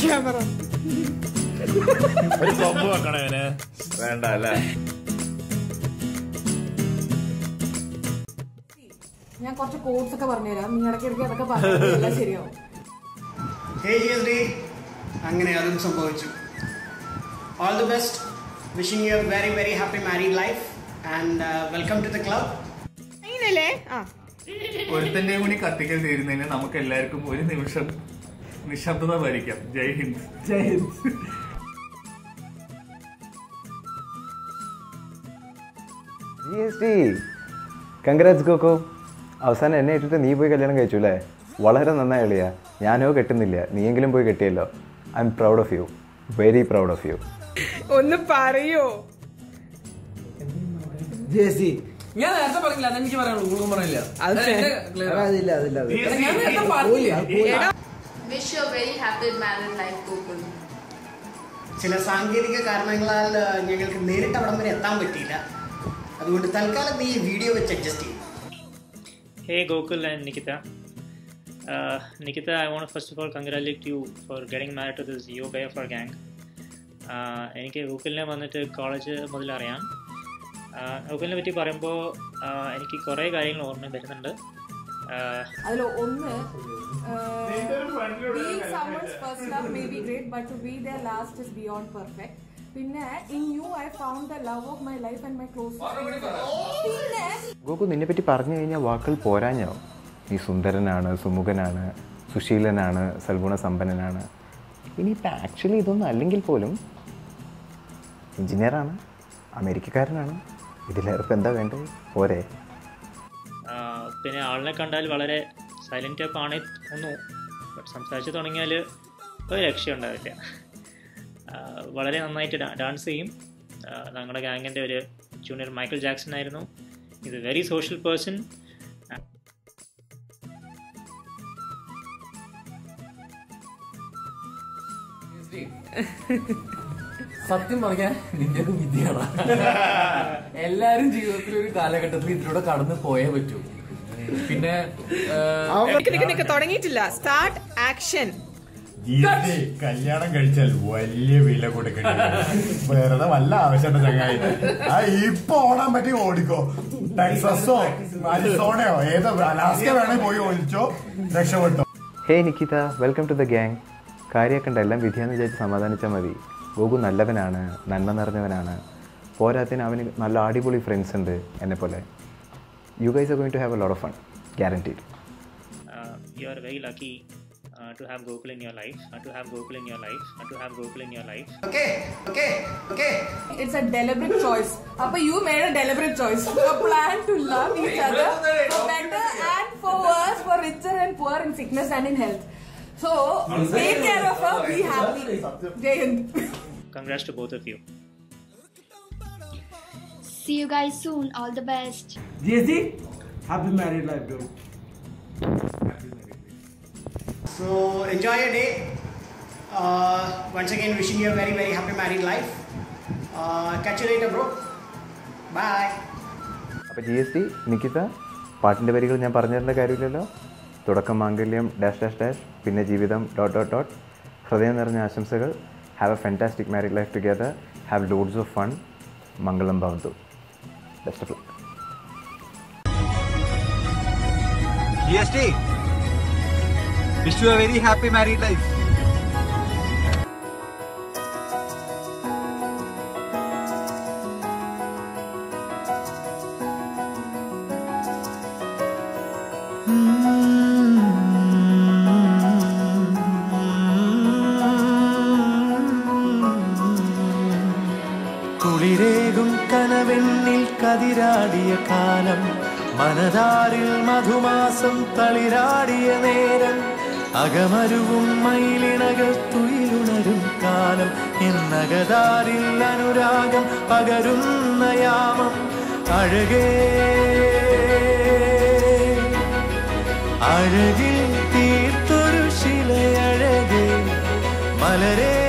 Camera ഒരു കൊമ്പ് വെക്കണേ ഇവന് വേണ്ട അല്ലേ ഞാൻ കുറച്ച് കോഡ്സ് ഒക്കെ പറഞ്ഞുതരാം നീ ഇടയ്ക്കിടയ്ക്ക് അതൊക്കെ പറഞ്ഞാൽ ശരിയാവും ഹേ ജിയസ് ഡേ അങ്ങനെ അതും സംഭവിച്ചു all the best wishing you very very happy married life and welcome to the club അങ്ങനെയല്ലേ ആ ഒരുത്തന്റെ കൂടി കത്തിക്കൽ തീരുന്നതിന് നമുക്ക് എല്ലാവർക്കും ഒരു നിമിഷം നിശബ്ദത ഭരിക്കാം Jai Hind Jai Hind G S T Kangaraj കോക്കോ അവസാനം എന്നെ ഇട്ടിട്ട് നീ പോയി കല്യാണം കഴിച്ചു അല്ലേ വളരെ നന്നായി എളിയ ഞാനോ കെട്ടുന്നില്ല നീയെങ്കിലും പോയി കെട്ടിയല്ലോ I am proud of you very proud of you ഒന്ന് പറയോ ഞാൻ നേരത്തെ പറഞ്ഞില്ല അതെനിക്ക് പറയാനുള്ളൂ ഊളും പറഞ്ഞില്ല അത് എന്റെ clear ആ. അതില്ല അതില്ല അത് ഞാൻ നേരത്തെ പറഞ്ഞില്ല Wish you a very happy married life, Gokul. ചില സാങ്കേതിക കാരണങ്ങളാൽ uh, ഞങ്ങൾക്ക് നേരിട്ട് അവിടം വരെ എത്താൻ പറ്റിയില്ല അതുകൊണ്ട് തൽക്കാലം നീ ഈ വീഡിയോ വെച്ച് അഡ്ജസ്റ്റ് ചെയ്യും Hey Gokul and Nikita. Uh, Nikita, I want to first of all congratulate you for getting married to this Yo guy of our gang. Uh, എനിക്ക് ഗൂഗിളിനെ വന്നിട്ട് കോളേജ് മുതൽ അറിയാം ഗൂഗിളിനെ പറ്റി പറയുമ്പോൾ എനിക്ക് കുറേ കാര്യങ്ങൾ ഓർമ്മ വരുന്നുണ്ട് Uh, അതിൽ ഒന്ന് being someone's first love may be great but to be their last is beyond perfect പിന്നെ in you I found the love of my life and my close പിന്നെ ഗോകു നിന്നെ പറ്റി പറഞ്ഞു കഴിഞ്ഞാൽ വാക്കുകൾ പോരാഞ്ഞോ നീ സുന്ദരനാണ് സുമുഖനാണ് സുശീലനാണ് സൽഗുണ സമ്പന്നനാണ് ഇനിയിപ്പോൾ ആക്ച്വലി ഇതൊന്നും അല്ലെങ്കിൽ പോലും എഞ്ചിനീയറാണ് അമേരിക്കക്കാരനാണ് ഇതിലേറെ ഇപ്പം എന്താ വേണ്ടത് പോരെ uh, പിന്നെ ആളിനെ കണ്ടാൽ വളരെ സൈലൻ്റ് ടൈപ്പ് ആണേ തോന്നുന്നു ബട്ട് സംസാരിച്ച് തുടങ്ങിയാൽ ഒരു രക്ഷയുണ്ടാവില്ല Uh, വളരെ നന്നായിട്ട് ഡാൻസ് ചെയ്യും Uh, ഞങ്ങളുടെ ഗാങ്ങിൻ്റെ ഒരു ജൂനിയർ മൈക്കിൾ ജാക്സൺ ആയിരുന്നു ഇത് വെരി സോഷ്യൽ പേഴ്സൺ സത്യം പറഞ്ഞാൽ നിന്റെയൊക്കെ വിദ്യയാണ് എല്ലാരും ജീവിതത്തിൽ ഒരു കാലഘട്ടത്തിൽ ഇതിലൂടെ കടന്നു പോയേ പറ്റൂ പിന്നെ നിക്ക് നിക്ക് നിക്ക് തുടങ്ങിയിട്ടില്ല സ്റ്റാർട്ട് ആക്ഷൻ ജീവിതത്തിൽ കല്യാണം കഴിച്ചാൽ വലിയ വില കൊടുക്കേണ്ടി വരും. വെറുതെ വല്ല ആവശ്യമുണ്ട് ചങ്ങായി ആ ഇപ്പൊ ഓടാൻ പറ്റി ഓടിക്കോ ടെക്സസോ അരിസോണയോ ഏതോ അലാസ്ക വേണേ പോയി ഓടിച്ചോ രക്ഷപ്പെട്ടോ hey Nikita welcome to the gang കാര്യമൊക്കെ ഉണ്ട് എല്ലാം വിധിയാന്ന് വിചാരിച്ച് സമാധാനിച്ചാൽ മതി ഗോകു നല്ലവനാണ് നന്മ നിറഞ്ഞവനാണ് പോരാത്തിന് അവന് നല്ല അടിപൊളി ഫ്രണ്ട്സ് ഉണ്ട് എന്നെ പോലെ you guys are going to have a lot of fun guaranteed you are very lucky uh, to have Gokul in your life, uh, to have Gokul in your life, uh, to have Gokul in your life. Okay okay okay it's a deliberate choice അപ്പൊ you made a deliberate choice plan to love each other for better and for worse for richer and poorer in sickness and in health so take care of her be happy Jai Hind Congrats to both of you. See you guys soon. All the best. GST happy married life ഡോ So enjoy your day. Uh, once again, wishing you a very very happy married life. Uh, catch you later, bro. Bye. അപ്പോൾ G S T Nikita പാട്ടിൻ്റെ വരികൾ ഞാൻ പറഞ്ഞു തരേണ്ട കാര്യമില്ലല്ലോ തുടക്കം മാംഗല്യം dash dash dash പിന്നെ ജീവിതം ഡോട്ട് ഡോട്ട് ഡോട്ട് ഹൃദയം നിറഞ്ഞ ആശംസകൾ have a fantastic married life together have loads of fun മംഗളം ഭവന്തു best of luck GST. Wish you a very happy married life. കുളിരേകും കനവെണ്ണിൽ കതിരാടിയ കാലം മനതാരിൽ മധുമാസം തളിരാടിയ നേരം അകമരുവും മയിലിണകൾ തുയിലുണരും കാലം എന്നകതാരിൽ അനുരാഗം പകരുന്ന യാമം അഴകേ അഴകിൽ തീർത്തൊരു ശിലയഴകേ മലരേ